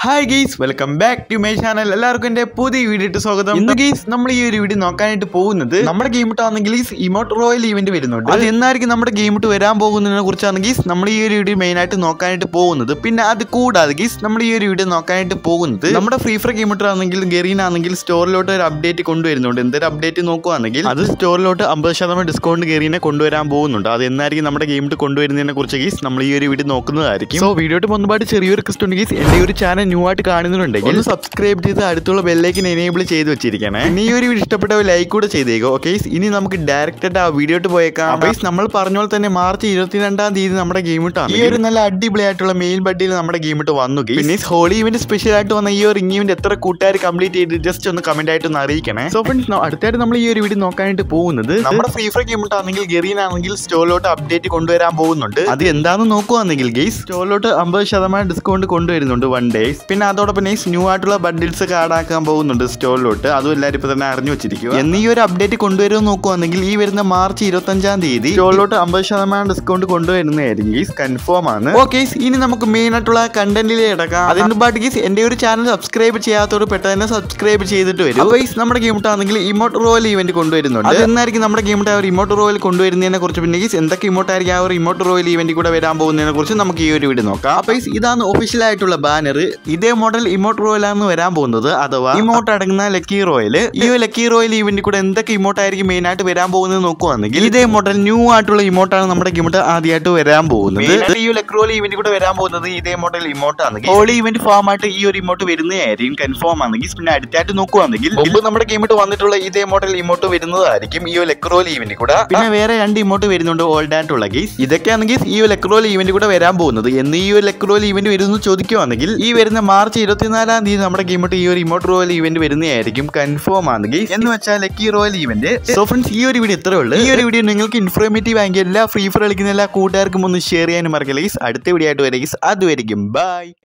Hi guys welcome back to my channel എല്ലാവർക്കും എൻ്റെ പുതിയ വീഡിയോ ഇട്ട് സ്വാഗതം ഇന്ന് ഗെയ്സ് നമ്മൾ ഈ ഒരു വീഡിയോ നോക്കാനായിട്ട് പോകുന്നത് നമ്മുടെ ഗെയിം ഇട്ടാണെങ്കിൽ ഈ ഇമോട്ട് റോയൽ ഇവന്റ് വരുന്നുണ്ട് അത് എന്നായിരിക്കും നമ്മുടെ ഗെയിം ഇട്ട് വരാൻ പോകുന്നതിനെ കുറിച്ചാണ് ഗെയ്സ് നമ്മൾ ഈ ഒരു വീഡിയോ മെയിൻ ആയിട്ട് നോക്കാനായിട്ട് പോകുന്നത് പിന്നെ അത് കൂടാതെ ഗെയ്സ് നമ്മൾ ഈ ഒരു വീഡിയോ നോക്കാനായിട്ട് പോകുന്നത് നമ്മുടെ ഫ്രീ ഫയർ ഗെയിം ഇട്ടാണെങ്കിൽ ഗെറീൻ ആണെങ്കിൽ സ്റ്റോറിലോട്ട് ഒരു അപ്ഡേറ്റ് കൊണ്ടുവരുന്നുണ്ട് എന്തൊരു അപ്ഡേറ്റ് നോക്കുവാണെങ്കിൽ അത് സ്റ്റോറിലോട്ട് അമ്പത് ശതമാനം ഡിസ്കൗണ്ട് ഗെറീനെ കൊണ്ടുവരാൻ പോകുന്നുണ്ട് അത് എന്നായിരിക്കും നമ്മുടെ ഗെയിം ഇട്ട് കൊണ്ടുവരുന്നതിനെ കുറിച്ച് ഗെയ്സ് നമ്മൾ ഈ ഒരു വീഡിയോ നോക്കുന്നതായിരിക്കും സോ വീഡിയോട്ട് മുൻപായിട്ട് ചെറിയൊരു റിക്വസ്റ്റ് ഉണ്ട് ഗെയ്സ് എൻ്റെ ഈ ഒരു ചാനൽ ന്യൂ ആയിട്ട് കാണുന്നുണ്ടെങ്കിൽ ഒന്ന് സബ്സ്ക്രൈബ് ചെയ്ത് അടുത്തുള്ള ബെല്ലേക്ക് എനേബിൾ ചെയ്ത് വെച്ചിരിക്കണേ പിന്നെ ഈ ഒരു വീഡിയോ ഇഷ്ടപ്പെട്ട ലൈക്ക് കൂടെ ചെയ്തേക്കോ ഓക്കെ ഇനി നമുക്ക് ഡയറക്റ്റ് ആയിട്ട് ആ വീഡിയോട്ട് പോയേക്കാം ഗൈസ് നമ്മൾ പറഞ്ഞ പോലെ തന്നെ മാർച്ച് ഇരുപത്തിരണ്ടാം തീയതി നമ്മുടെ ഗെയിം ഇട്ടാണ് ഈ ഒരു നല്ല അടിപൊളി ആയിട്ടുള്ള മെയിൻ ബഡിയിൽ നമ്മുടെ ഗെയിം ഇട്ട് വന്നു guys. പിന്നെ ഹോളി ഇവന്റ് സ്പെഷ്യൽ ആയിട്ട് വന്ന ഈ ഒരു റിംഗ് ഇവന്റ് എത്ര കൂട്ടുകാർ കംപ്ലീറ്റ് ചെയ്ത് ജസ്റ്റ് ഒന്ന് കമന്റ് ആയിട്ട് ഒന്ന് അറിയിക്കണേ സോ ഫ്രണ്ട്സ് അടുത്തായിട്ട് നമ്മൾ ഈ ഒരു വീഡിയോ നോക്കാനായിട്ട് പോകുന്നത് നമ്മുടെ ഫ്രീ ഫയർ ഗെയിം ഇട്ടാണെങ്കിൽ ഗെറീൻ ആണെങ്കിൽ സ്റ്റോറിലോട്ട് അപ്ഡേറ്റ് കൊണ്ടുവരാൻ പോകുന്നുണ്ട് അത് എന്താണെന്ന് നോക്കുവാണെങ്കിൽ ഗെയ്സ് സ്റ്റോറിലോട്ട് അമ്പത് ശതമാനം ഡിസ്കൗണ്ട് കൊണ്ടുവരുന്നുണ്ട് വൺ ഡേയ്സ് പിന്നെ അതോടൊപ്പം നൈസ് ന്യൂ ആയിട്ടുള്ള ബണ്ടിൽസ് കാർഡ് ആക്കാൻ പോകുന്നുണ്ട് സ്റ്റോറിലോട്ട് അതും എല്ലാവരും ഇപ്പൊ തന്നെ അറിഞ്ഞു വെച്ചിരിക്കുക എന്നീ ഒരു അപ്ഡേറ്റ് കൊണ്ടുവരുമെന്ന് നോക്കുവാണെങ്കിൽ ഈ വരുന്ന മാർച്ച് ഇരുപത്തഞ്ചാം തീയതി സ്റ്റോറിലോട്ട് അമ്പത് ശതമാനം ഡിസ്കൗണ്ട് കൊണ്ടുവരുന്നതായിരിക്കും ഗീസ് കൺഫേം ആണ് ഓക്കെ ഇനി നമുക്ക് മെയിൻ ആയിട്ടുള്ള കണ്ടന്റിലേക്ക് കിടക്കാം അതിന് പാട്ട് ഗീസ് എന്റെ ഒരു ചാനൽ സബ്സ്ക്രൈബ് ചെയ്യാത്തവർ പെട്ടെന്ന് തന്നെ സബ്സ്ക്രൈബ് ചെയ്തിട്ട് വരും അപ്പോൾ ഗീസ് നമ്മുടെ ഗെയിം ആണെങ്കിൽ ഇമോട്ട് റോയൽ ഇവന്റ് കൊണ്ടുവരുന്നുണ്ട് അത് എന്നായിരിക്കും നമ്മുടെ ഗെയിം ആ ഒരു ഇമോട്ട് റോയൽ കൊണ്ടുവരുന്നതിനെ കുറിച്ച് പിന്നെ ഗീസ് എന്തൊക്കെ ഇമോട്ട് ആയിരിക്കും ആ ഒരു ഇമോട്ട് റോയൽ ഇവന്റ് കൂടെ വരാൻ പോകുന്നതിനെ കുറിച്ച് നമുക്ക് ഈ ഒരു വീഡിയോ നോക്കാം അപ്പോൾ ഗീസ് ഇതാണ് ഒഫീഷ്യൽ ആയിട്ടുള്ള ബാനർ ഇതേ മോഡൽ ഇമോട്ട് റോയൽ ആണ് വരാൻ പോകുന്നത് അഥവാ ഇമോട്ട് അടങ്ങുന്ന ലക്കി റോയൽ ഈ ഒരു ലക്കി റോയൽ ഇവന്റ് കൂടെ എന്തൊക്കെ ഇമോട്ട് ആയിരിക്കും മെയിൻ ആയിട്ട് വരാൻ പോകുന്നത് നോക്കുവാണെങ്കിൽ ഇതേ മോഡൽ ന്യൂ ആയിട്ടുള്ള ഇമോട്ടാണ് നമ്മുടെ ഗെയിമിട്ട് ആദ്യമായിട്ട് വരാൻ പോകുന്നത് ഈ ലക്കി റോയൽ ഇവന്റ് കൂടെ വരാൻ പോകുന്നത് ഇതേ മോഡൽ ഇമോട്ട് ആണ് ഹോളി ഇവന്റ് ഫോം ആയിട്ട് ഈ ഒരു ഇമോട്ട് വരുന്നതായിരിക്കും കൺഫേം ആണെങ്കിൽ പിന്നെ അടുത്തായിട്ട് നോക്കുവാണെങ്കിൽ മുമ്പ് നമ്മുടെ ഗെയിമിട്ട് വന്നിട്ടുള്ള ഇതേ മോഡൽ ഇമോട്ട് വരുന്നതായിരിക്കും ഈ ഒരു ലെക്രോൽ ഇവന്റ് കൂടെ പിന്നെ വേറെ രണ്ട് ഇമോട്ട് വരുന്നുണ്ട് ഓൾഡ് ആയിട്ടുള്ള ഗീസ് ഇതൊക്കെയാണെങ്കിൽ ഈ ഒരു ലെക്രോൽ ഇവന്റ് കൂടെ വരാൻ പോകുന്നത് എന്ന് ഈ ഒരു ലെക്രോൽ ഇവന്റ് വരുന്നു ചോദിക്കുവാണെങ്കിൽ ഈ വരുന്ന മാർച്ച് ഇരുപത്തിനാലാം തീയതി നമ്മുടെ ഗെയിമിട്ട് ഈ ഒരു ഇമോട്ട് റോയൽ ഇവന്റ് വരുന്നതായിരിക്കും കൺഫേം ആണെങ്കിൽ എന്ന് വെച്ചാൽ lucky royal event so friends ഈ ഒരു വീഡിയോ ഇത്രേ ഉള്ളൂ ഈ ഒരു വീഡിയോ നിങ്ങൾക്ക് ഇൻഫോർമേറ്റീവ് ആയെങ്കിൽ എല്ലാ ഫ്രീ ഫയർ കളിക്കുന്ന എല്ലാ കൂട്ടുകാർക്കും ഒന്ന് ഷെയർ ചെയ്യാനും മറക്കില്ല ഗീസ് അടുത്ത വീഡിയോ ആയിട്ട് വരെ ഗീസ് അതുവരെയും ബൈ